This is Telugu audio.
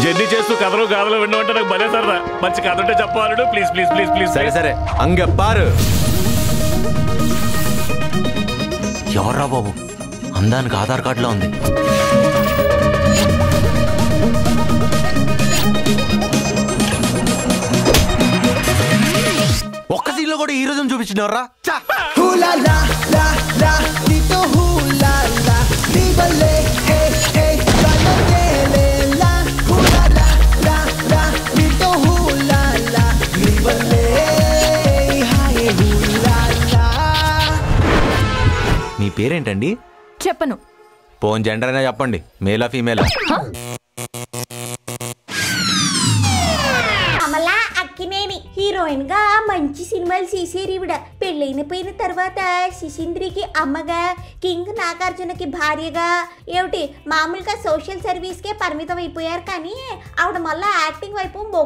జర్నీ చేస్తూ కథలు గాథలు వినమంటే నాకు భలే సరదా మంచి కథ ఉంటే చెప్పాలడు ప్లీజ్ ప్లీజ్ ప్లీజ్ ప్లీజ్ సరే సరే అంగ పారు ఎవర్రా బాబు అందానికి ఆధార్ కార్డులో ఉంది ఒక్క సీన్లో కూడా ఈ రోజు చూపించినవర్రా Hula la la la, dito hula la, díbale, eh eh, bailotele la. Hula la la la, dito hula la, díbale, hi hula la. మీ పేరేంటండి చెప్పను పోన్ జెండర్ అయినా చెప్పండి మేలా ఫీమేలా అమలా అక్కినేని హీరోయిన్ గా మంచి సినిమాలు తీసేరు ఈవిడ పెళ్ళైన పోయిన తర్వాత శిశింద్రికి అమ్మగా కింగ్ నాగార్జునకి భార్యగా ఏమిటి మామూలుగా సోషల్ సర్వీస్ కే పరిమితం అయిపోయారు కానీ ఆవిడ మళ్ళా యాక్టింగ్ వైపు మొగ్గు